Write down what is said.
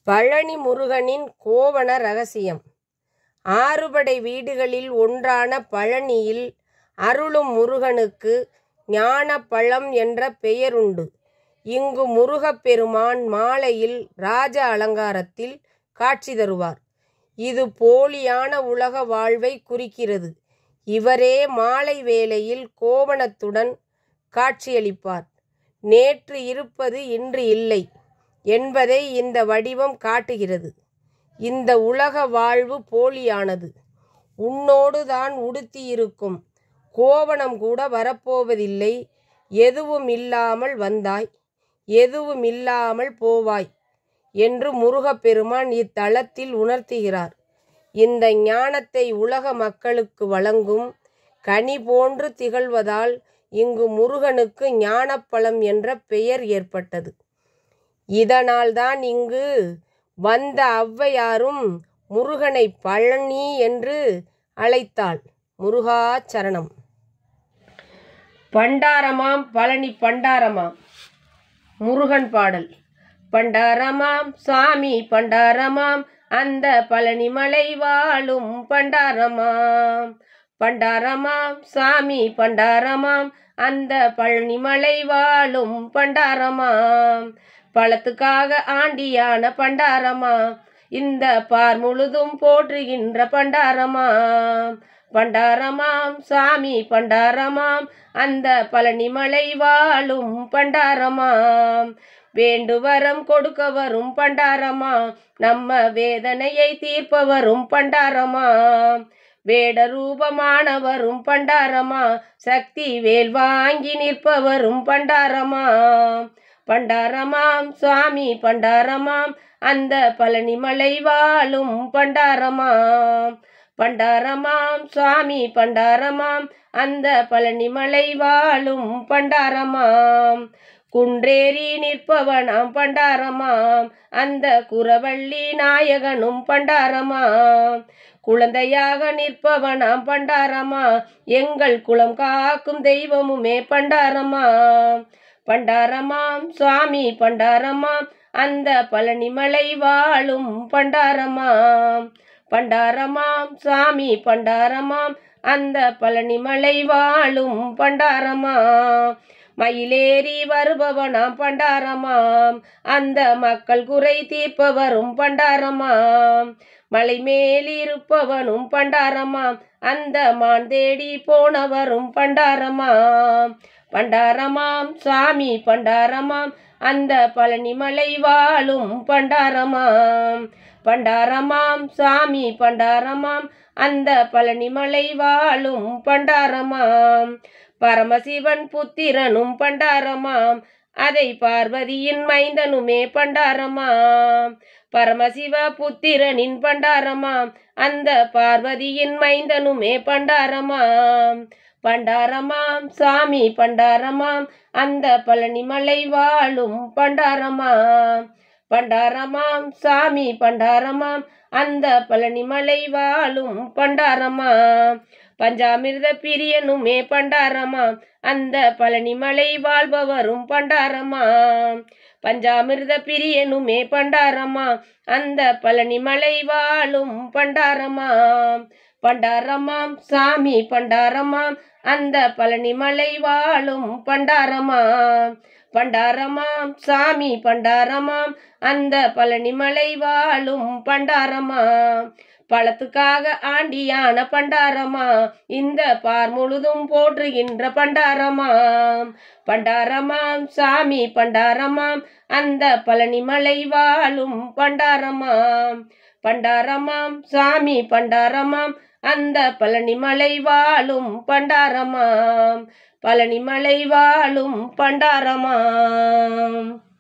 பழனி முருகனின் கோவண ரகசியம் ஆறுபடை வீடுகளில் ஒன்றான பழனியில் அருளும் முருகனுக்கு ஞானப்பழம் என்ற பெயருண்டு இங்கு முருகப்பெருமான் மாலையில் ராஜ அலங்காரத்தில் காட்சி தருவார் இது போலியான உலக வாழ்வை குறிக்கிறது இவரே மாலை வேளையில் கோவணத்துடன் காட்சியளிப்பார் நேற்று இருப்பது இன்று இல்லை என்பதை இந்த வடிவம் காட்டுகிறது இந்த உலக வாழ்வு போலியானது உன்னோடு தான் உடுத்தியிருக்கும் கோவணம் கூட வரப்போவதில்லை எதுவும் இல்லாமல் வந்தாய் எதுவும் இல்லாமல் போவாய் என்று முருகப்பெருமான் இத்தலத்தில் உணர்த்துகிறார் இந்த ஞானத்தை உலக மக்களுக்கு வழங்கும் கனி போன்று திகழ்வதால் இங்கு முருகனுக்கு ஞானப்பழம் என்ற பெயர் ஏற்பட்டது இதனால்தான் இங்கு வந்த ஔவையாரும் முருகனை பழனி என்று அழைத்தாள் முருகாச்சரணம் பண்டாரமாம் பழனி பண்டாரமாம் முருகன் பாடல் பண்டாரமாம் சாமி பண்டாரமாம் அந்த பழனி மலை வாழும் பண்டாரமாம் பண்டாரமாம் சாமி பண்டாரமாம் அந்த பழனி மலை வாழும் பண்டாரமாம் பழத்துக்காக ஆண்டியான பண்டாரமா இந்த பார் முழுதும் போற்றுகின்ற பண்டாரமாம் பண்டாரமாம் சாமி பண்டாரமாம் அந்த பழனிமலை வாழும் பண்டாரமாம் வேண்டுவரம் கொடுக்க வரும் பண்டாரமா நம்ம வேதனையை தீர்ப்பவரும் பண்டாரமாம் வேட ரூபமானவரும் பண்டாரமா சக்தி வேல் வாங்கி நிற்பவரும் பண்டாரமாம் பண்டாரமாம் சுவாமி பண்டாரமாம் அந்த பழனிமலை வாழும் பண்டாரமாம் பண்டாரமாம் சுவாமி பண்டாரமாம் அந்த பழனிமலை வாழும் பண்டாரமாம் குன்றேறி நிற்பவனாம் பண்டாரமாம் அந்த குரவள்ளி நாயகனும் பண்டாரமாம் குழந்தையாக நிற்பவனாம் பண்டாரமா எங்கள் குலம் காக்கும் தெய்வமுமே பண்டாரமாம் பண்டாரமாம் சுவாமி பண்டாரமாம் அந்த பழனிமலை வாழும் பண்டாரமாம் பண்டாரமாம் சுவாமி பண்டாரமாம் அந்த பழனிமலை வாழும் பண்டாரமாம் மயிலேறி வருபவனாம் பண்டாரமாம் அந்த மக்கள் குறை தீர்ப்பவரும் பண்டாரமாம் மலை மேலிருப்பவனும் பண்டாரமாம் அந்த மான் தேடி போனவரும் பண்டாரமாம் பண்டாரமாம் சாமி பண்டாரமாம் அந்த பழனிமலை வாழும் பண்டாரமாம் பண்டாரமாம் சாமி பண்டாரமாம் அந்த பழனிமலை வாழும் பண்டாரமாம் பரமசிவன் புத்திரனும் பண்டாரமாம் அதை பார்வதியின் மைந்தனுமே பண்டாரமாம் பரமசிவ புத்திரனின் பண்டாரமாம் அந்த பார்வதியின் மைந்தனுமே பண்டாரமாம் பண்டாரமாம் சாமி பண்டாரமாம் அந்த பழனிமலை வாழும் பண்டாரமாம் பண்டாரமாம் சாமி பண்டாரமாம் அந்த பழனிமலை வாழும் பண்டாரமாம் பஞ்சாமிர்த பிரியனுமே பண்டாரமாம் அந்த பழனிமலை வாழ்பவரும் பண்டாரமாம் பஞ்சாமிர்த பிரியனுமே பண்டாரமாம் அந்த பழனிமலை வாழும் பண்டாரமாம் பண்டாரமாம் சாமி பண்டாரமாம் அந்த பழனிமலை வாழும் பண்டாரமாம் பண்டாரமாம் சாமி பண்டாரமாம் அந்த பழனிமலை வாழும் பண்டாரமாம் பழத்துக்காக ஆண்டியான பண்டாரமா இந்த பார் முழுதும் போற்றுகின்ற பண்டாரமாம் பண்டாரமாம் சாமி பண்டாரமாம் அந்த பழனிமலை வாழும் பண்டாரமாம் பண்டாரமாம் சாமி பண்டாரமாம் அந்த பழனிமலை வாழும் பண்டாரமாம் பழனிமலை வாழும் பண்டாரமாம்